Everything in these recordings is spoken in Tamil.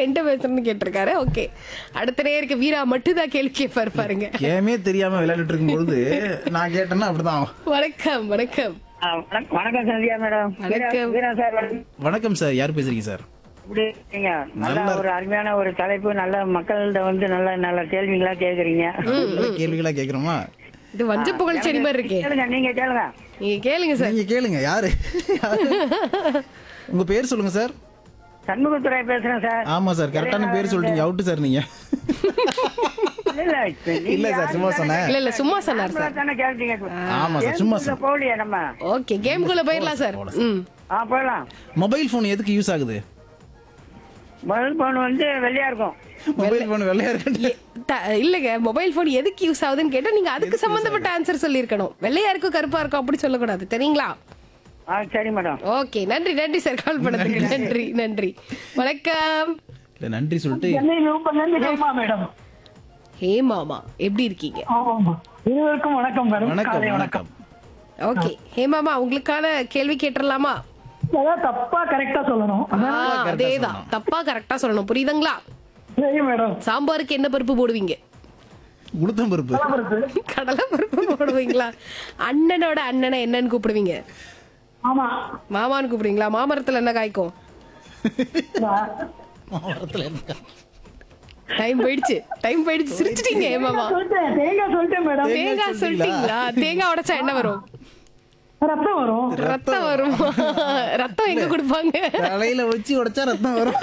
என்கிட்ட பேசுறேன்னு கேட்டிருக்காரு ஓகே அடுத்த நேருக்கு வீரா மட்டும் தான் கேள்வி கேட்பாரு பாருங்க கேமே தெரியாம விளையாடிட்டு இருக்கும் பொழுது நான் கேட்டேன்னா அப்படிதான் ஆகும். வணக்கம் வணக்கம் ஆ, வணக்கம் வணக்கம் சந்தியா மேடம் வணக்கம். வீரா சார் வணக்கம். வணக்கம் சார் யார் பேசுறீங்க சார் எப்படி இருக்கீங்க நல்ல நல்லா ஒரு அருமையான ஒரு தலைப்பு நல்ல மக்கள்கிட்ட வந்து நல்ல நல்ல கேள்விகளா கேக்குறீங்க நல்ல கேள்விகளா கேக்குறோமா இது வஞ்ச புகழ் செடி மாதிரி இருக்கே கேளுங்க நீங்க கேளுங்க நீங்க கேளுங்க சார் நீங்க கேளுங்க யாரு யாரு? உங்க பேர் சொல்லுங்க சார் சண்முகத்துறை பேசுறேன் சார் ஆமா சார் கரெக்டான பேர் சொல்லிட்டீங்க அவுட்டு சார் நீங்க இல்ல, இல்ல, இப்ப நீங்க இல்ல சார், சும்மா யாரு சொன்னேன். இல்ல இல்ல சும்மா சொன்னார் நம்மள சார் தானே கேட்டீங்க ஆமா சார், சும்மா கேமுக்குள்ள போகலையே நம்ம ஓகே கேம்குள்ள போயிடலாம் சார் ம் ஆ போயிடலாம் மொபைல் போன் எதுக்கு யூஸ் ஆகுது மொபைல் போன் வந்து வெள்ளையா இருக்கும் மொபைல் போன் வெள்ளையா இருக்கு எ- த- இல்லங்க மொபைல் போன் எதுக்கு யூஸ் ஆகுதுன்னு கேட்டா நீங்க அதுக்கு சம்பந்தப்பட்ட ஆன்சர் சொல்லியிருக்கணும் வெள்ளையா இருக்கும் கருப்பா இருக்கும் அப்படி சொல்லக்கூடாது தெரியுங்களா ஆ சரி மேடம் ஓகே நன்றி நன்றி சார் கால் பண்ணதுக்கு நன்றி நன்றி வணக்கம் இல்ல நன்றி சொல்லிட்டு மேடம் ஹே மாமா எப்படி இருக்கீங்க இருவருக்கும் வணக்கம் மேடம் வணக்கம் வணக்கம் ஓகே ஹே மாமா உங்களுக்கான கேள்வி கேட்டுறலாமா அதான் தப்பா கரெக்டா சொல்லணும் ஆ, அதேதான் தப்பா கரெக்டா சொல்லணும் புரியுதுங்களா சரி மேடம் சாம்பாருக்கு என்ன பருப்பு போடுவீங்க உளுத்தம் பருப்பு கடலை பருப்பு போடுவீங்களா அண்ணனோட அண்ணனை என்னன்னு கூப்பிடுவீங்க ஆமா மாமான்னு கூப்பிடுவீங்களா மாமரத்துல என்ன காய்க்கும் மாமரத்துல என்ன? டைம் போயிடுச்சு டைம் போயிடுச்சு சிரிச்சிட்டீங்க ஏ மாமா சொல்லிட்டேன் தேங்காய் சொல்லிட்டேன் மேடம் தேங்காய் சொல்லிட்டீங்களா தேங்காய் உடைச்சா என்ன வரும் ரத்தம் வரும் ரத்தம் வரும் ரத்தம் எங்க கொடுப்பாங்க தலையில வச்சு உடைச்சா ரத்தம் வரும்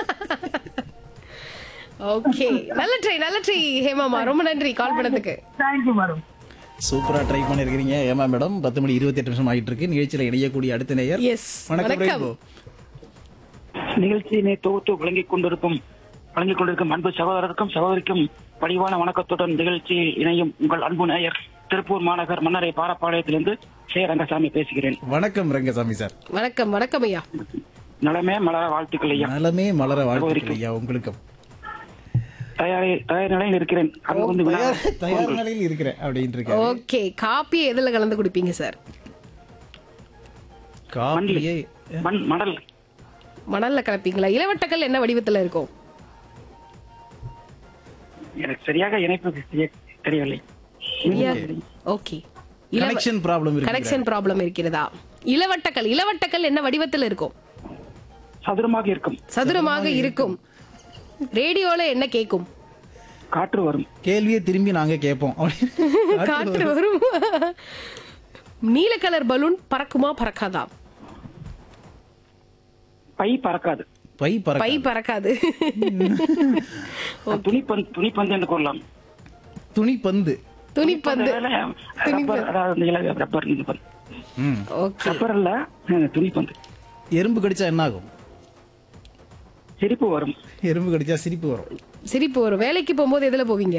ஓகே நல்ல ட்ரை நல்ல ட்ரை ஹேமாமா ரொம்ப நன்றி கால் பண்ணதுக்கு தேங்க்யூ மேடம் சூப்பரா ட்ரை பண்ணிருக்கீங்க ஏமா மேடம் பத்து மணி இருபத்தி எட்டு நிமிஷம் ஆகிட்டு இருக்கு நிகழ்ச்சியில இணையக்கூடிய அடுத்த நேயர் எஸ் வணக்கம் வணக்கம் ரெயின்போ. நிகழ்ச்சியினை தொகுத்து வழங்கிக் கொண்டிருக்கும் வழங்கிக் கொண்டிருக்கும் அன்பு சகோதரருக்கும் சகோதரிக்கும் பணிவான வணக்கத்துடன் நிகழ்ச்சியில் இணையும் உங்கள் அன்பு நேயர் திருப்பூர் மாநகர் மன்னரை பாரப்பாளையத்திலிருந்து சே ரங்கசாமி பேசுகிறேன் வணக்கம் ரங்கசாமி சார் வணக்கம் வணக்கம் ஐயா நலமே மலர வாழ்த்துக்கள் ஐயா நலமே மலர வாழ்த்துக்கள் ஐயா உங்களுக்கும் தயார் தயார் நிலையில் இருக்கிறேன் அங்கு வந்து வினா- தயார் தயார் நிலையில் இருக்கிறேன் அப்படின்னு இருக்காரு ஓகே காப்பி எதுல கலந்து குடிப்பீங்க சார் காப்பியே மண் மணல் மணல்ல கலப்பீங்களா இளவட்டக்கல் என்ன வடிவத்துல இருக்கும் எனக்கு சரியாக இணைப்பு தெரிய- தெரியவில்லை ஓகே கனெக்ஷன் ப்ராப்ளம் இருக்கு கனெக்ஷன் ப்ராப்ளம் இருக்கிறதா இளவட்டக்கல் இளவட்டக்கல் என்ன வடிவத்தில் இருக்கும் சதுரமாக இருக்கும் சதுரமாக இருக்கும் ரேடியோல என்ன கேக்கும் காற்று வரும் கேள்வியை திரும்பி நாங்க கேட்போம் அப்படின்னு. காற்று வரும் நீல கலர் பலூன் பறக்குமா பறக்காதா பை பறக்காது பை பறக்க பை பறக்காது துணிப்பந்து துணிப்பந்து என்று கூறலாம் துணி பந்து துணிப்பந்து ரப்பர் அதாவது இந்த இல- ரப்பர் இந்த பந்து. ம். ஓகே ரப்பர் அல்ல அஹ், துணிப்பந்து எறும்பு கடிச்சா என்ன ஆகும் சிரிப்பு வரும் எறும்பு கடிச்சா சிரிப்பு வரும் சிரிப்பு வரும் வேலைக்கு போகும்போது எதுல போவீங்க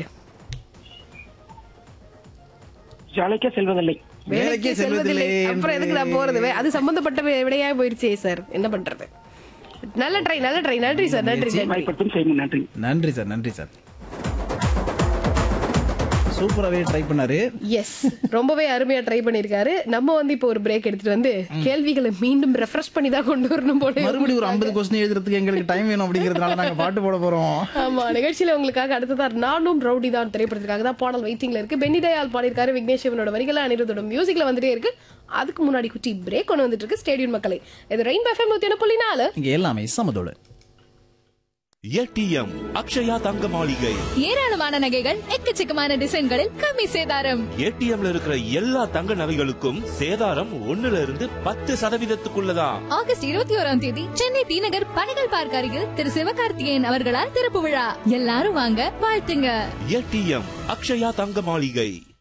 அழைக்க செல்வதில்லை வேலைக்கே செல்வதில்லை அப்புறம் எதுக்கு நான் போறது வே- அது சம்பந்தப்பட்ட வி- விடையா போயிருச்சே சார் என்ன பண்றது நல்ல ட்ரை நல்ல ட்ரை நன்றி சார் நன்றி நன்றி வாய்ப்படுத்தும் செய்யும் நன்றி நன்றி சார் நன்றி சார் சூப்பராகவே ட்ரை பண்ணாரு எஸ் ரொம்பவே அருமையா ட்ரை பண்ணிருக்காரு நம்ம வந்து இப்போ ஒரு பிரேக் எடுத்துட்டு வந்து கேள்விகளை மீண்டும் ரெஃப்ரெஷ் பண்ணி தான் கொண்டு வரணும் போல மறுபடியும் ஒரு ஐம்பது கொஸ்டின் எழுதுறதுக்கு எங்களுக்கு டைம் வேணும் அப்படிங்கிறதுனால நாங்க பாட்டு போட போறோம் ஆமா நிகழ்ச்சியில உங்களுக்காக அடுத்ததா நானும் ரவுடி தான் திரைப்படத்துக்காக தான் பாடல் வெயிட்டிங்ல இருக்கு பென்னி தயால் பாடியிருக்காரு விக்னேஷ் சிவனோட வரிகளை அனிருத்தோட மியூசிக்ல வந்துட்டே இருக்கு அதுக்கு முன்னாடி குட்டி பிரேக் கொண்டு வந்துட்டு இருக்கு ஸ்டேடியம் மக்களை இது ரெயின் எஃப்எம் நூத்தி ஒன்று புள்ளி நாலு இங்க எல்லாமே சமதோடு ஏடிஎம் அக்ஷயா தங்க மாளிகை ஏராளமான நகைகள் எக்கச்சக்கமான டிசைன்களில் கம்மி சேதாரம் ஏடிஎம்ல இருக்கிற எல்லா தங்க நகைகளுக்கும் சேதாரம் ஒண்ணுல இருந்து பத்து சதவீதத்துக்குள்ளதான் ஆகஸ்ட் இருபத்தி ஓராம் தேதி சென்னை தீநகர் பனைகள் பார்க் அருகில் திரு சிவகார்த்திகேயன் அவர்களால் திறப்பு விழா எல்லாரும் வாங்க வாழ்த்துங்க ஏடிஎம் அக்ஷயா தங்க மாளிகை